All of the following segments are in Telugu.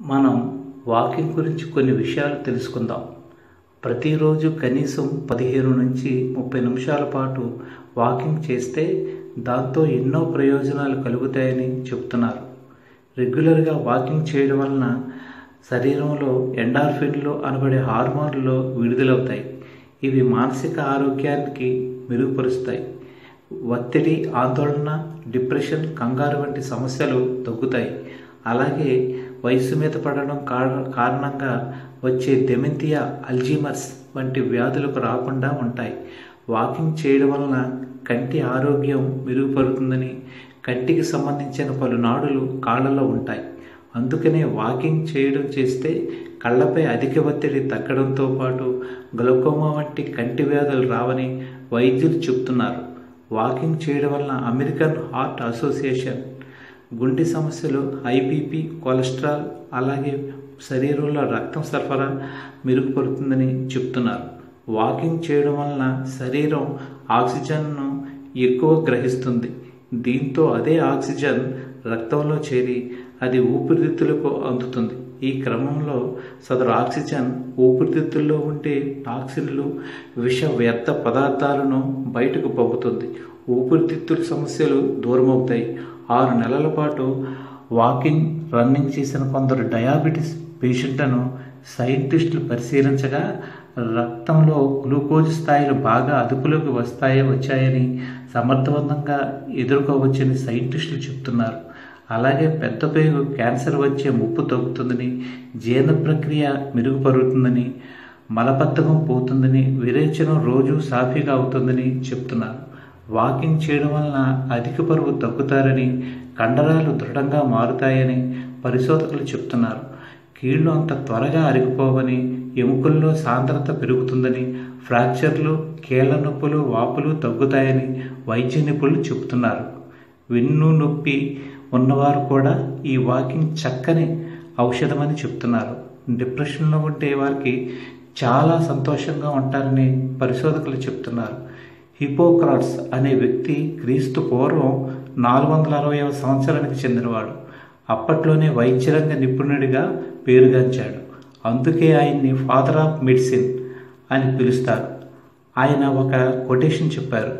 మనం వాకింగ్ గురించి కొన్ని విషయాలు తెలుసుకుందాం ప్రతిరోజు కనీసం పదిహేను నుంచి ముప్పై నిమిషాల పాటు వాకింగ్ చేస్తే దాంతో ఎన్నో ప్రయోజనాలు కలుగుతాయని చెప్తున్నారు రెగ్యులర్గా వాకింగ్ చేయడం వలన శరీరంలో ఎండార్ఫిన్లు అనబడే హార్మోన్లు విడుదలవుతాయి ఇవి మానసిక ఆరోగ్యానికి మెరుగుపరుస్తాయి ఒత్తిడి ఆందోళన డిప్రెషన్ కంగారు వంటి సమస్యలు తగ్గుతాయి అలాగే వయసు మీద పడడం కారణంగా వచ్చే డెమెంతియా అల్జీమర్స్ వంటి వ్యాధులకు రాకుండా ఉంటాయి వాకింగ్ చేయడం వలన కంటి ఆరోగ్యం మెరుగుపడుతుందని కంటికి సంబంధించిన పలు నాడులు కాళ్ళలో ఉంటాయి అందుకనే వాకింగ్ చేయడం చేస్తే కళ్ళపై అధిక ఒత్తిడి తగ్గడంతో పాటు గ్లకోమా వంటి కంటి వ్యాధులు రావని వైద్యులు చెప్తున్నారు వాకింగ్ చేయడం వలన అమెరికన్ హార్ట్ అసోసియేషన్ గుండె సమస్యలు ఐబీపీ కొలెస్ట్రాల్ అలాగే శరీరంలో రక్తం సరఫరా మెరుగుపడుతుందని చెప్తున్నారు వాకింగ్ చేయడం వలన శరీరం ఆక్సిజన్ను ఎక్కువ గ్రహిస్తుంది దీంతో అదే ఆక్సిజన్ రక్తంలో చేరి అది ఊపిరితిత్తులకు అందుతుంది ఈ క్రమంలో సదరు ఆక్సిజన్ ఊపిరితిత్తుల్లో ఉండే టాక్సిన్లు విష వ్యర్థ పదార్థాలను బయటకు పంపుతుంది ఊపిరితిత్తుల సమస్యలు దూరమవుతాయి ఆరు నెలల పాటు వాకింగ్ రన్నింగ్ చేసిన కొందరు డయాబెటీస్ పేషెంట్లను సైంటిస్టులు పరిశీలించగా రక్తంలో గ్లూకోజ్ స్థాయిలు బాగా అదుపులోకి వస్తాయి వచ్చాయని సమర్థవంతంగా ఎదుర్కోవచ్చని సైంటిస్టులు చెప్తున్నారు అలాగే పెద్ద పేగు క్యాన్సర్ వచ్చే ముప్పు తగ్గుతుందని జీర్ణ ప్రక్రియ మెరుగుపడుతుందని మలబద్ధకం పోతుందని విరేచనం రోజు సాఫీగా అవుతుందని చెప్తున్నారు వాకింగ్ చేయడం వలన అధిక బరువు తగ్గుతారని కండరాలు దృఢంగా మారుతాయని పరిశోధకులు చెప్తున్నారు కీళ్లు అంత త్వరగా అరిగిపోవని ఎముకల్లో సాంద్రత పెరుగుతుందని ఫ్రాక్చర్లు కీళ్ల నొప్పులు వాపులు తగ్గుతాయని వైద్య నిపుణులు చెబుతున్నారు వెన్ను నొప్పి ఉన్నవారు కూడా ఈ వాకింగ్ చక్కని ఔషధమని చెప్తున్నారు డిప్రెషన్లో ఉండే వారికి చాలా సంతోషంగా ఉంటారని పరిశోధకులు చెప్తున్నారు హిపోక్రాట్స్ అనే వ్యక్తి క్రీస్తు పూర్వం నాలుగు వందల అరవైవ సంవత్సరానికి చెందినవాడు అప్పట్లోనే వైద్యరంగ నిపుణుడిగా పేరుగాంచాడు అందుకే ఆయన్ని ఫాదర్ ఆఫ్ మెడిసిన్ అని పిలుస్తారు ఆయన ఒక కొటేషన్ చెప్పారు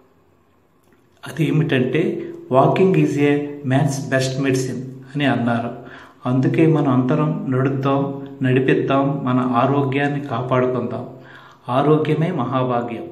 అది ఏమిటంటే walking is a man's best medicine అని అన్నారు అందుకే మనం అందరం నడుద్దాం నడిపిద్దాం మన ఆరోగ్యాన్ని కాపాడుకుందాం ఆరోగ్యమే మహాభాగ్యం